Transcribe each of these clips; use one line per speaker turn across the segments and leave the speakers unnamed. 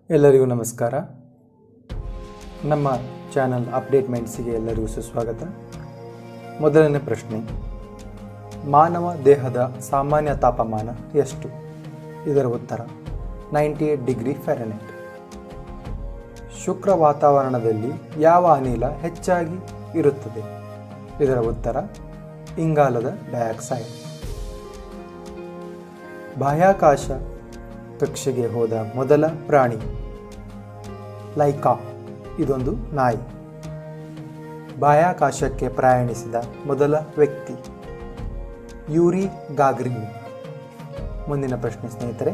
ಎಲ್ಲರಿಗೂ ನಮಸ್ಕಾರ ನಮ್ಮ ಚಾನಲ್ ಅಪ್ಡೇಟ್ ಮೈಂಡ್ಸಿಗೆ ಎಲ್ಲರಿಗೂ ಸುಸ್ವಾಗತ ಮೊದಲನೇ ಪ್ರಶ್ನೆ ಮಾನವ ದೇಹದ ಸಾಮಾನ್ಯ ತಾಪಮಾನ ಎಷ್ಟು ಇದರ ಉತ್ತರ ನೈಂಟಿ ಏಟ್ ಡಿಗ್ರಿ ಫ್ಯಾರನೈಟ್ ಶುಕ್ರ ವಾತಾವರಣದಲ್ಲಿ ಯಾವ ಅನಿಲ ಹೆಚ್ಚಾಗಿ ಇರುತ್ತದೆ ಇದರ ಉತ್ತರ ಇಂಗಾಲದ ಡೈಆಕ್ಸೈಡ್ ಬಾಹ್ಯಾಕಾಶ ಕಕ್ಷೆಗೆ ಹೋದ ಮೊದಲ ಪ್ರಾಣಿ ಲೈಕಾ ಇದೊಂದು ನಾಯಿ ಬಾಹ್ಯಾಕಾಶಕ್ಕೆ ಪ್ರಯಾಣಿಸಿದ ಮೊದಲ ವ್ಯಕ್ತಿ ಯೂರಿ ಗಾಗ್ರಿನ್ ಮುಂದಿನ ಪ್ರಶ್ನೆ ಸ್ನೇಹಿತರೆ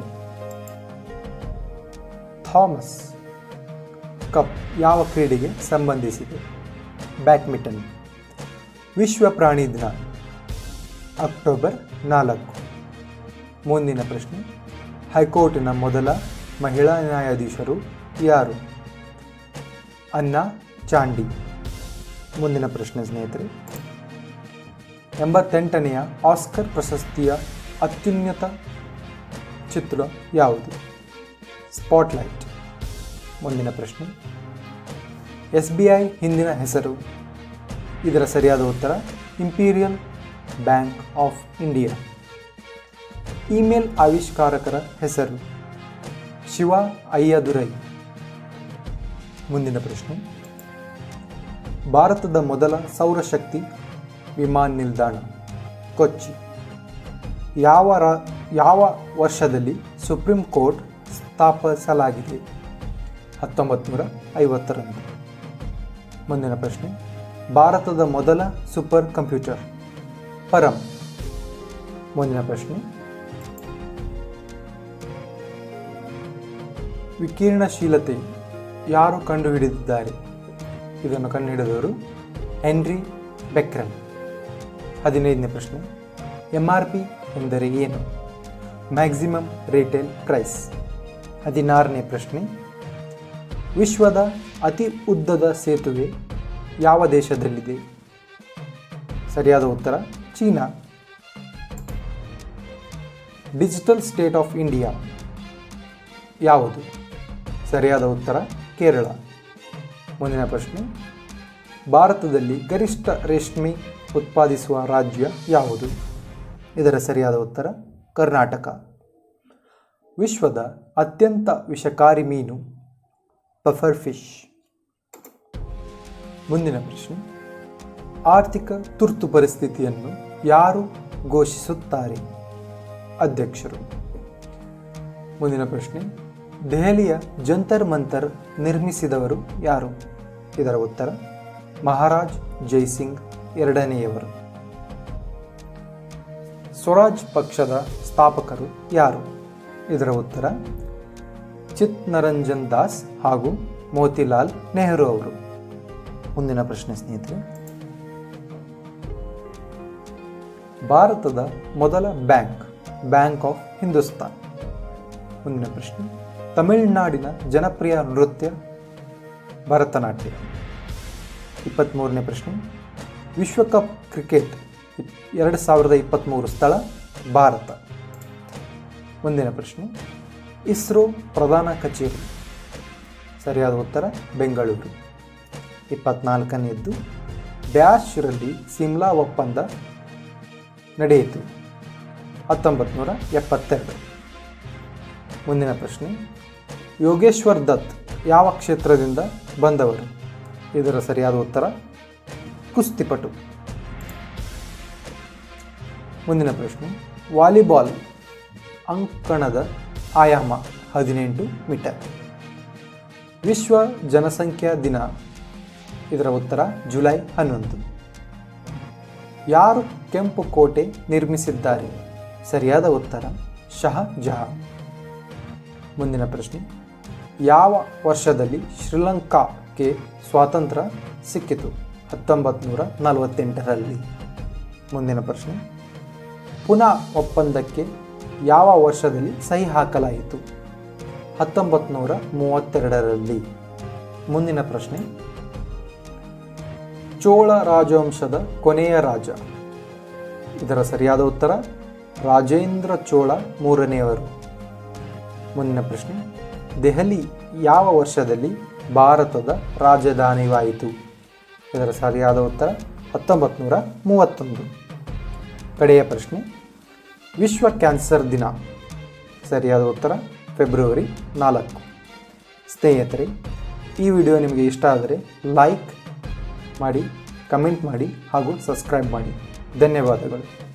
ಥಾಮಸ್ ಕಪ್ ಯಾವ ಕ್ರೀಡೆಗೆ ಸಂಬಂಧಿಸಿದೆ ಬ್ಯಾಡ್ಮಿಂಟನ್ ವಿಶ್ವ ಪ್ರಾಣಿ ದಿನ ಅಕ್ಟೋಬರ್ ನಾಲ್ಕು ಮುಂದಿನ ಪ್ರಶ್ನೆ ಹೈಕೋರ್ಟಿನ ಮೊದಲ ಮಹಿಳಾ ನ್ಯಾಯಾಧೀಶರು ಯಾರು ಅನ್ನಾ ಚಾಂಡಿ ಮುಂದಿನ ಪ್ರಶ್ನೆ ಸ್ನೇಹಿತರೆ ಎಂಬತ್ತೆಂಟನೆಯ ಆಸ್ಕರ್ ಪ್ರಶಸ್ತಿಯ ಅತ್ಯುನ್ನತ ಚಿತ್ರ ಯಾವುದು ಸ್ಪಾಟ್ಲೈಟ್ ಮುಂದಿನ ಪ್ರಶ್ನೆ ಎಸ್ ಬಿ ಐ ಹಿಂದಿನ ಹೆಸರು ಇದರ ಸರಿಯಾದ ಉತ್ತರ imperial bank of India email ಆವಿಷ್ಕಾರಕರ ಹೆಸರು ಶಿವ ಅಯ್ಯದುರೈ ಮುಂದಿನ ಪ್ರಶ್ನೆ ಭಾರತದ ಮೊದಲ ಸೌರಶಕ್ತಿ ವಿಮಾನ ನಿಲ್ದಾಣ ಕೊಚ್ಚಿ ಯಾವ ರಾ ಯಾವ ವರ್ಷದಲ್ಲಿ ಸುಪ್ರೀಂ ಕೋರ್ಟ್ ಸ್ಥಾಪಿಸಲಾಗಿದೆ ಹತ್ತೊಂಬತ್ತು ನೂರ ಐವತ್ತರಂದು ಮುಂದಿನ ಪ್ರಶ್ನೆ ಭಾರತದ ಮೊದಲ ಸೂಪರ್ ಕಂಪ್ಯೂಟರ್ ಪರಂ ಮುಂದಿನ ಪ್ರಶ್ನೆ ವಿಕಿರಣಶೀಲತೆ ಯಾರು ಕಂಡುಹಿಡಿದಿದ್ದಾರೆ ಇದನ್ನು ಕಂಡುಹಿಡಿದವರು ಹೆನ್ರಿ ಬೆಕ್ರನ್ ಹದಿನೈದನೇ ಪ್ರಶ್ನೆ ಎಂ ಆರ್ ಪಿ ಎಂದರೆ ಏನು ಮ್ಯಾಕ್ಸಿಮಮ್ ರಿಟೇಲ್ ಪ್ರೈಸ್ ಹದಿನಾರನೇ ಪ್ರಶ್ನೆ ವಿಶ್ವದ ಅತಿ ಉದ್ದದ ಸೇತುವೆ ಯಾವ ದೇಶದಲ್ಲಿದೆ ಸರಿಯಾದ ಉತ್ತರ China digital state of India ಯಾವುದು ಸರಿಯಾದ ಉತ್ತರ ಕೇರಳ ಮುಂದಿನ ಪ್ರಶ್ನೆ ಭಾರತದಲ್ಲಿ ಗರಿಷ್ಠ ರೇಷ್ಮೆ ಉತ್ಪಾದಿಸುವ ರಾಜ್ಯ ಯಾವುದು ಇದರ ಸರಿಯಾದ ಉತ್ತರ ಕರ್ನಾಟಕ ವಿಶ್ವದ ಅತ್ಯಂತ ವಿಷಕಾರಿ ಮೀನು ಪಫರ್ ಫಿಶ್ ಮುಂದಿನ ಪ್ರಶ್ನೆ ಆರ್ಥಿಕ ತುರ್ತು ಪರಿಸ್ಥಿತಿಯನ್ನು ಯಾರು ಘೋಷಿಸುತ್ತಾರೆ ಅಧ್ಯಕ್ಷರು ಮುಂದಿನ ಪ್ರಶ್ನೆ ದೆಹಲಿಯ ಜಂತರ್ ಮಂತರ್ ನಿರ್ಮಿಸಿದವರು ಯಾರು ಇದರ ಉತ್ತರ ಮಹಾರಾಜ್ ಜೈಸಿಂಗ್ ಎರಡನೆಯವರು ಸ್ವರಾಜ್ ಪಕ್ಷದ ಸ್ಥಾಪಕರು ಯಾರು ಇದರ ಉತ್ತರ ಚಿತ್ನರಂಜನ್ ದಾಸ್ ಹಾಗೂ ಮೋತಿಲಾಲ್ ನೆಹರು ಅವರು ಮುಂದಿನ ಪ್ರಶ್ನೆ ಸ್ನೇಹಿತರೆ ಭಾರತದ ಮೊದಲ ಬ್ಯಾಂಕ್ ಬ್ಯಾಂಕ್ ಆಫ್ ಹಿಂದೂಸ್ತಾನ್ ಮುಂದಿನ ಪ್ರಶ್ನೆ ತಮಿಳುನಾಡಿನ ಜನಪ್ರಿಯ ನೃತ್ಯ ಭರತನಾಟ್ಯ ಇಪ್ಪತ್ತ್ಮೂರನೇ ಪ್ರಶ್ನೆ ವಿಶ್ವಕಪ್ ಕ್ರಿಕೆಟ್ ಎರಡು ಸಾವಿರದ ಇಪ್ಪತ್ತ್ಮೂರು ಸ್ಥಳ ಭಾರತ ಮುಂದಿನ ಪ್ರಶ್ನೆ ಇಸ್ರೋ ಪ್ರಧಾನ ಕಚೇರಿ ಸರಿಯಾದ ಉತ್ತರ ಬೆಂಗಳೂರು ಇಪ್ಪತ್ನಾಲ್ಕನೆಯದ್ದು ಡ್ಯಾಶ್ರಲ್ಲಿ ಸಿಮ್ಲಾ ಒಪ್ಪಂದ ನಡೆಯಿತು ಹತ್ತೊಂಬತ್ತು ನೂರ ಎಪ್ಪತ್ತೆರಡು ಮುಂದಿನ ಪ್ರಶ್ನೆ ಯೋಗೇಶ್ವರ್ ದತ್ ಯಾವ ಕ್ಷೇತ್ರದಿಂದ ಬಂದವರು ಇದರ ಸರಿಯಾದ ಉತ್ತರ ಕುಸ್ತಿಪಟು ಮುಂದಿನ ಪ್ರಶ್ನೆ ವಾಲಿಬಾಲ್ ಅಂಕಣದ ಆಯಾಮ ಹದಿನೆಂಟು ಮೀಟರ್ ವಿಶ್ವ ಜನಸಂಖ್ಯಾ ದಿನ ಇದರ ಉತ್ತರ ಜುಲೈ ಹನ್ನೊಂದು ಯಾರು ಕೆಂಪು ಕೋಟೆ ನಿರ್ಮಿಸಿದ್ದಾರೆ ಸರಿಯಾದ ಉತ್ತರ ಶಹಜಹಾನ್ ಮುಂದಿನ ಪ್ರಶ್ನೆ ಯಾವ ವರ್ಷದಲ್ಲಿ ಶ್ರೀಲಂಕಾಕ್ಕೆ ಸ್ವಾತಂತ್ರ್ಯ ಸಿಕ್ಕಿತು ಹತ್ತೊಂಬತ್ತು ನೂರ ನಲವತ್ತೆಂಟರಲ್ಲಿ ಮುಂದಿನ ಪ್ರಶ್ನೆ ಪುನಃ ಒಪ್ಪಂದಕ್ಕೆ ಯಾವ ವರ್ಷದಲ್ಲಿ ಸಹಿ ಹಾಕಲಾಯಿತು ಹತ್ತೊಂಬತ್ತು ನೂರ ಮೂವತ್ತೆರಡರಲ್ಲಿ ಮುಂದಿನ ಪ್ರಶ್ನೆ ಚೋಳ ರಾಜವಂಶದ ಕೊನೆಯ ರಾಜ ಇದರ ಸರಿಯಾದ ಉತ್ತರ ರಾಜೇಂದ್ರ ಚೋಳ ಮೂರನೆಯವರು ಮುಂದಿನ ಪ್ರಶ್ನೆ ದೆಹಲಿ ಯಾವ ವರ್ಷದಲ್ಲಿ ಭಾರತದ ರಾಜಧಾನಿವಾಯಿತು ಇದರ ಸರಿಯಾದ ಉತ್ತರ ಹತ್ತೊಂಬತ್ತು ನೂರ ಮೂವತ್ತೊಂದು ಕಡೆಯ ಪ್ರಶ್ನೆ ವಿಶ್ವ ಕ್ಯಾನ್ಸರ್ ದಿನ ಸರಿಯಾದ ಉತ್ತರ ಫೆಬ್ರವರಿ ನಾಲ್ಕು ಸ್ನೇಹಿತರೆ ಈ ವಿಡಿಯೋ ನಿಮಗೆ ಇಷ್ಟ ಆದರೆ ಲೈಕ್ ಮಾಡಿ ಕಮೆಂಟ್ ಮಾಡಿ ಹಾಗೂ ಸಬ್ಸ್ಕ್ರೈಬ್ ಮಾಡಿ ಧನ್ಯವಾದಗಳು